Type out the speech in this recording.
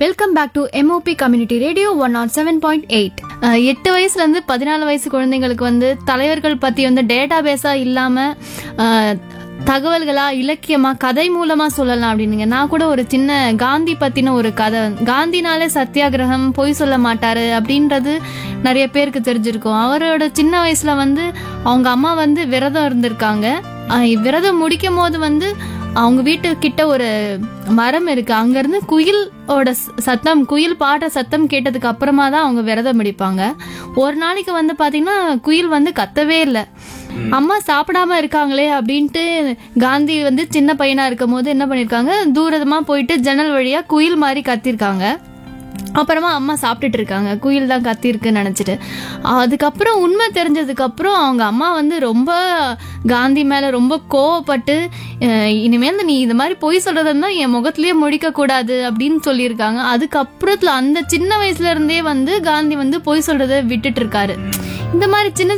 welcome back to MOP community radio one nought seven point eight எட்டு வயசுல இருந்து பதினாலு வயசு குழந்தைங்களுக்கு வந்து தலைவர்கள் பத்தி வந்து டேட்டா பேஸா இல்லாம அஹ், தகவல்களா இலக்கியமா கதை மூலமா சொல்லலாம் அப்படின்னுங்க நான் கூட ஒரு சின்ன காந்தி பத்தின ஒரு கதை காந்தினாலே சத்தியாகிரகம் பொய் சொல்ல மாட்டாரு அப்படின்றது நிறைய பேருக்கு தெரிஞ்சிருக்கும் அவரோட சின்ன வயசுல வந்து அவங்க அம்மா வந்து விரதம் இருந்திருக்காங்க அஹ், விரதம் முடிக்கும் போது வந்து அவங்க வீட்டு கிட்ட ஒரு மரம் இருக்கு அங்கிருந்து குயிலோட ச- சத்தம் குயில் பாடுற சத்தம் கேட்டதுக்கு அப்புறமா தான் அவங்க விரதம் முடிப்பாங்க ஒரு நாளைக்கு வந்து பாத்தீங்கன்னா குயில் வந்து கத்தவே இல்லை அம்மா சாப்பிடாம இருக்காங்களே அப்படின்ட்டு காந்தி வந்து சின்ன பையனா இருக்கும் போது என்ன பண்ணிருக்காங்க தூரமா போயிட்டு ஜன்னல் வழியா குயில் மாதிரி கத்திருக்காங்க அப்புறமா அம்மா சாப்பிட்டுட்டு இருக்காங்க குயில் தான் கத்திருக்குன்னு நினச்சிட்டு அதுக்கப்புறம் உண்மை தெரிஞ்சதுக்கு அப்புறம் அவங்க அம்மா வந்து ரொம்ப காந்தி மேலே ரொம்ப கோவப்பட்டு அஹ், இனிமேல் நீ இது மாதிரி பொய் சொல்றதுன்னா என் முகத்திலேயே முடிக்க கூடாது அப்படின்னு சொல்லியிருக்காங்க அதுக்கப்புறத்துல அந்த சின்ன வயசுல இருந்தே வந்து காந்தி வந்து பொய் சொல்றதை விட்டுட்டு இருக்காரு இந்த மாதிரி சின்ன